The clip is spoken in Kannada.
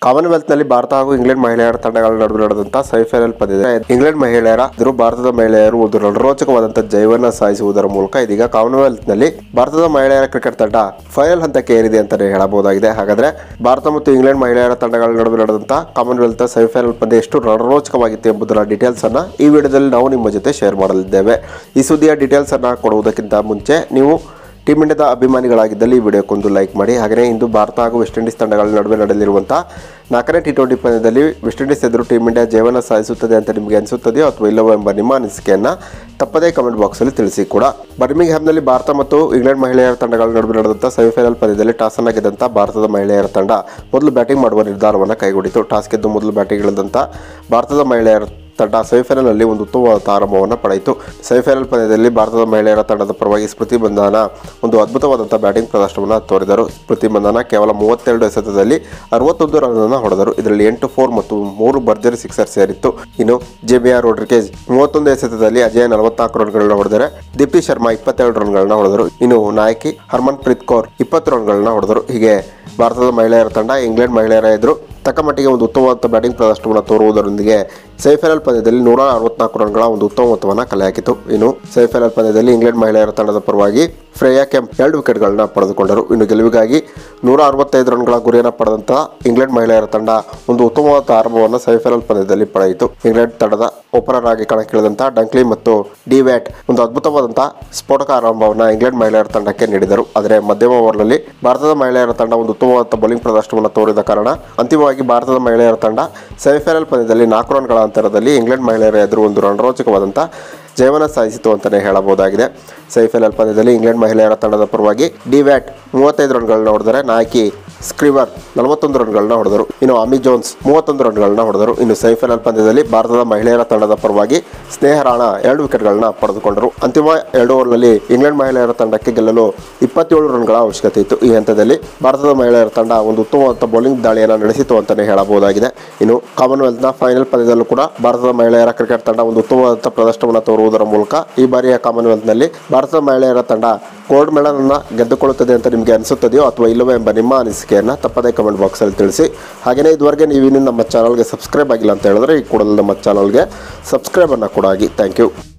ಕಾಮನ್ವೆಲ್ತ್ನಲ್ಲಿ ಭಾರತ ಹಾಗೂ ಇಂಗ್ಲೆಂಡ್ ಮಹಿಳೆಯರ ತಂಡಗಳ ನಡುವೆ ನಡೆದಂತಹ ಸೆಮಿಫೈನಲ್ ಪಂದ್ಯ ಇಂಗ್ಲೆಂಡ್ ಮಹಿಳೆಯರ ಎದುರು ಭಾರತದ ಮಹಿಳೆಯರು ಒಂದು ರಣರೋಚಕವಾದಂತಹ ಜಯವನ್ನು ಸಾಧಿಸುವುದರ ಮೂಲಕ ಇದೀಗ ಕಾಮನ್ವೆಲ್ತ್ನಲ್ಲಿ ಭಾರತದ ಮಹಿಳೆಯರ ಕ್ರಿಕೆಟ್ ತಂಡ ಫೈನಲ್ ಹಂತಕ್ಕೆ ಏರಿದೆ ಅಂತಾನೆ ಹೇಳಬಹುದಾಗಿದೆ ಹಾಗಾದ್ರೆ ಭಾರತ ಮತ್ತು ಇಂಗ್ಲೆಂಡ್ ಮಹಿಳೆಯರ ತಂಡಗಳ ನಡುವೆ ನಡೆದಂತಹ ಕಾಮನ್ವೆಲ್ತ್ ಸೆಮಿಫೈನಲ್ ಪಂದ್ಯ ಎಷ್ಟು ರಣರೋಚಕವಾಗಿತ್ತು ಎಂಬುದರ ಡೀಟೇಲ್ಸ್ ಅನ್ನ ಈ ವಿಡಿಯೋದಲ್ಲಿ ನಾವು ನಿಮ್ಮ ಜೊತೆ ಶೇರ್ ಮಾಡಲಿದ್ದೇವೆ ಈ ಸುದ್ದಿಯ ಡೀಟೇಲ್ಸ್ ಅನ್ನ ಕೊಡುವುದಕ್ಕಿಂತ ಮುಂಚೆ ನೀವು ಟೀಮ್ ಇಂಡಿಯಾದ ಅಭಿಮಾನಿಗಳಾಗಿದ್ದಲ್ಲಿ ಈ ವಿಡಿಯೋಕ್ಕೊಂದು ಲೈಕ್ ಮಾಡಿ ಹಾಗೆಯೇ ಇಂದು ಭಾರತ ಹಾಗೂ ವೆಸ್ಟ್ ಇಂಡೀಸ್ ತಂಡಗಳ ನಡುವೆ ನಡೆಯಲಿರುವಂಥ ನಾಲ್ಕನೇ ಟಿ ಟ್ವೆಂಟಿ ಪಂದ್ಯದಲ್ಲಿ ವೆಸ್ಟ್ ಇಂಡೀಸ್ ಎದುರು ಟೀಮ್ ಇಂಡಿಯಾ ಜಯವನ್ನು ಸಾಧಿಸುತ್ತದೆ ಅಂತ ನಿಮಗೆ ಅನಿಸುತ್ತದೆಯೋ ಅಥವಾ ಇಲ್ಲವೋ ಎಂಬ ನಿಮ್ಮ ಅನಿಸಿಕೆಯನ್ನು ತಪ್ಪದೇ ಕಮೆಂಟ್ ಬಾಕ್ಸಲ್ಲಿ ತಿಳಿಸಿ ಕೂಡ ಬರ್ಮಿಂಗ್ಹ್ಯಾಮ್ನಲ್ಲಿ ಭಾರತ ಮತ್ತು ಇಂಗ್ಲೆಂಡ್ ಮಹಿಳೆಯರ ತಂಡಗಳ ನಡುವೆ ನಡೆದಂಥ ಸೆಮಿಫೈನಲ್ ಪಂದ್ಯದಲ್ಲಿ ಟಾಸ್ ಅನ್ನ ಗೆದ್ದಂಥ ಭಾರತದ ಮಹಿಳೆಯರ ತಂಡ ಮೊದಲು ಬ್ಯಾಟಿಂಗ್ ಮಾಡುವ ನಿರ್ಧಾರವನ್ನು ಕೈಗೊಂಡಿತು ಟಾಸ್ ಗೆದ್ದು ಮೊದಲು ಬ್ಯಾಟಿಂಗ್ ಇಳಿದಂಥ ಭಾರತದ ಮಹಿಳೆಯರ ತಂಡ ಸೆಮಿಫೈನಲ್ನಲ್ಲಿ ಒಂದು ಉತ್ತಮವಾದ ಆರಂಭವನ್ನು ಪಡೆಯಿತು ಸೆಮಿಫೈನಲ್ ಪಂದ್ಯದಲ್ಲಿ ಭಾರತದ ಮಹಿಳೆಯರ ತಂಡದ ಪರವಾಗಿ ಸ್ಮೃತಿ ಬಂಧನ ಒಂದು ಅದ್ಭುತವಾದಂಥ ಬ್ಯಾಟಿಂಗ್ ಪ್ರದರ್ಶನವನ್ನು ತೋರಿದರು ಸ್ಮೃತಿ ಬಂಧನ ಕೇವಲ ಮೂವತ್ತೆರಡು ಎಸೆತದಲ್ಲಿ ಅರವತ್ತೊಂದು ರನ್ ಹೊಡೆದರು ಇದರಲ್ಲಿ ಎಂಟು ಫೋರ್ ಮತ್ತು ಮೂರು ಭರ್ಜರಿ ಸಿಕ್ಸರ್ ಸೇರಿತ್ತು ಇನ್ನು ಜೆಬಿಆರ್ ರೋಡ್ರಿಗೇಜ್ ಮೂವತ್ತೊಂದು ಎಸೆತದಲ್ಲಿ ಅಜಯ್ ನಲವತ್ನಾಲ್ಕು ರನ್ಗಳನ್ನ ಹೊಡೆದರೆ ದೀಪ್ತಿ ಶರ್ಮಾ ಇಪ್ಪತ್ತೆರಡು ರನ್ಗಳನ್ನ ಹೊಡೆದರು ಇನ್ನು ನಾಯಕಿ ಹರ್ಮನ್ ಪ್ರೀತ್ ಕೌರ್ ಇಪ್ಪತ್ತು ರನ್ಗಳನ್ನ ಹೊಡೆದರು ಹೀಗೆ ಭಾರತದ ಮಹಿಳೆಯರ ತಂಡ ಇಂಗ್ಲೆಂಡ್ ಮಹಿಳೆಯರ ಎದುರು ತಕ್ಕ ಮಟ್ಟಿಗೆ ಒಂದು ಉತ್ತಮವಾದ ಬ್ಯಾಟಿಂಗ್ ಪ್ರದರ್ಶನವನ್ನು ತೋರುವುದರೊಂದಿಗೆ ಸೆಮಿಫೈನಲ್ ಪಂದ್ಯದಲ್ಲಿ ನೂರ ಅರವತ್ನಾಲ್ಕು ರನ್ಗಳ ಒಂದು ಉತ್ತಮ ಮೊತ್ತವನ್ನು ಕಲೆ ಹಾಕಿತು ಇನ್ನು ಸೆಮಿಫೈನಲ್ ಪಂದ್ಯದಲ್ಲಿ ಇಂಗ್ಲೆಂಡ್ ಮಹಿಳೆಯರ ತಂಡದ ಪರವಾಗಿ ಫ್ರೇಯಾ ಕೆಂಪ್ ಎರಡು ವಿಕೆಟ್ಗಳನ್ನ ಪಡೆದುಕೊಂಡರು ಇನ್ನು ಗೆಲುವಿಗಾಗಿ ನೂರ ಅರವತ್ತೈದು ರನ್ಗಳ ಗುರಿಯನ್ನು ಪಡೆದಂತಹ ಇಂಗ್ಲೆಂಡ್ ಮಹಿಳೆಯರ ತಂಡ ಒಂದು ಉತ್ತಮವಾದ ಆರಂಭವನ್ನು ಸೆಮಿಫೈನಲ್ ಪಂದ್ಯದಲ್ಲಿ ಪಡೆಯಿತು ಇಂಗ್ಲೆಂಡ್ ತಂಡದ ಓಪನರ್ ಆಗಿ ಕಣಕ್ಕಿಳಿದಂತಹ ಡಂಕ್ಲಿ ಮತ್ತು ಡಿ ವ್ಯಾಟ್ ಒಂದು ಅದ್ಭುತವಾದಂತಹ ಸ್ಫೋಟಕ ಆರಂಭವನ್ನು ಇಂಗ್ಲೆಂಡ್ ಮಹಿಳೆಯರ ತಂಡಕ್ಕೆ ನೀಡಿದರು ಆದರೆ ಮಧ್ಯಮ ಓವರ್ನಲ್ಲಿ ಭಾರತದ ಮಹಿಳೆಯರ ತಂಡ ಒಂದು ಉತ್ತಮವಾದ ಬೌಲಿಂಗ್ ಪ್ರದರ್ಶನವನ್ನು ತೋರಿದ ಕಾರಣ ಅಂತಿಮವಾಗಿ ಭಾರತದ ಮಹಿಳೆಯರ ತಂಡ ಸೆಮಿಫೈನಲ್ ಪಂದ್ಯದಲ್ಲಿ ನಾಲ್ಕು ರನ್ಗಳ ಅಂತರದಲ್ಲಿ ಇಂಗ್ಲೆಂಡ್ ಮಹಿಳೆಯರ ಎದುರು ಒಂದು ರಣರೋಚಕವಾದಂಥ ಜಯವನ್ನು ಸಾಧಿಸಿತು ಅಂತಲೇ ಹೇಳಬಹುದಾಗಿದೆ ಸೆಮಿಫೈನಲ್ ಪಂದ್ಯದಲ್ಲಿ ಇಂಗ್ಲೆಂಡ್ ಮಹಿಳೆಯರ ತಂಡದ ಪರವಾಗಿ ಡಿ ವ್ಯಾಟ್ ಮೂವತ್ತೈದು ರನ್ಗಳನ್ನ ಹೊಡೆದರೆ ನಾಯಕಿ ಸ್ಕ್ರಿವರ್ ನಲವತ್ತೊಂದು ರನ್ಗಳನ್ನ ಹೊಡೆದರು ಇನ್ನು ಅಮಿ ಜೋನ್ಸ್ ಮೂವತ್ತೊಂದು ರನ್ಗಳನ್ನ ಹೊಡೆದರು ಇನ್ನು ಸೆಮಿಫೈನಲ್ ಪಂದ್ಯದಲ್ಲಿ ಭಾರತದ ಮಹಿಳೆಯರ ತಂಡದ ಪರವಾಗಿ ಸ್ನೇಹ ರಾಣಾ ಎರಡು ವಿಕೆಟ್ಗಳನ್ನ ಪಡೆದುಕೊಂಡರು ಅಂತಿಮ ಎರಡು ಓವರ್ನಲ್ಲಿ ಇಂಗ್ಲೆಂಡ್ ಮಹಿಳೆಯರ ತಂಡಕ್ಕೆ ಗೆಲ್ಲಲು ಇಪ್ಪತ್ತೇಳು ರನ್ಗಳ ಅವಶ್ಯಕತೆ ಇತ್ತು ಈ ಹಂತದಲ್ಲಿ ಭಾರತದ ಮಹಿಳೆಯರ ತಂಡ ಒಂದು ಉತ್ತಮವಾದ ಬೌಲಿಂಗ್ ದಾಳಿಯನ್ನು ನಡೆಸಿತು ಅಂತಲೇ ಹೇಳಬಹುದಾಗಿದೆ ಇನ್ನು ಕಾಮನ್ವೆಲ್ತ್ನ ಫೈನಲ್ ಪಂದ್ಯದಲ್ಲೂ ಕೂಡ ಭಾರತದ ಮಹಿಳೆಯರ ಕ್ರಿಕೆಟ್ ತಂಡ ಒಂದು ಉತ್ತಮವಾದ ಪ್ರದರ್ಶನವನ್ನು ತೋರುವುದರ ಮೂಲಕ ಈ ಬಾರಿಯ ಕಾಮನ್ವೆಲ್ತ್ನಲ್ಲಿ ಭಾರತದ ಮಹಿಳೆಯರ ತಂಡ ಗೋಲ್ಡ್ ಮೆಡಲ್ ಅನ್ನ ಗೆದ್ದುಕೊಳ್ಳುತ್ತದೆ ಅಂತ ನಿಮಗೆ ಅನಿಸುತ್ತದೆಯೋ ಅಥವಾ ಇಲ್ಲವೋ ಎಂಬ ನಿಮ್ಮ ಅನಿಸಿಕೆಯನ್ನು ತಪ್ಪದೇ ಕಮೆಂಟ್ ಬಾಕ್ಸಲ್ಲಿ ತಿಳಿಸಿ ಹಾಗೆಯೇ ಇದುವರೆಗೆ ನೀವು ಇನ್ನೂ ನಮ್ಮ ಚಾನಲ್ಗೆ ಸಬ್ಸ್ಕ್ರೈಬ್ ಆಗಿಲ್ಲ ಅಂತ ಹೇಳಿದ್ರೆ ಈ ಕೂಡಲೇ ನಮ್ಮ ಚಾನಲ್ಗೆ ಸಬ್ಸ್ಕ್ರೈಬನ್ನು ಕೂಡ ಆಗಿ ಥ್ಯಾಂಕ್ ಯು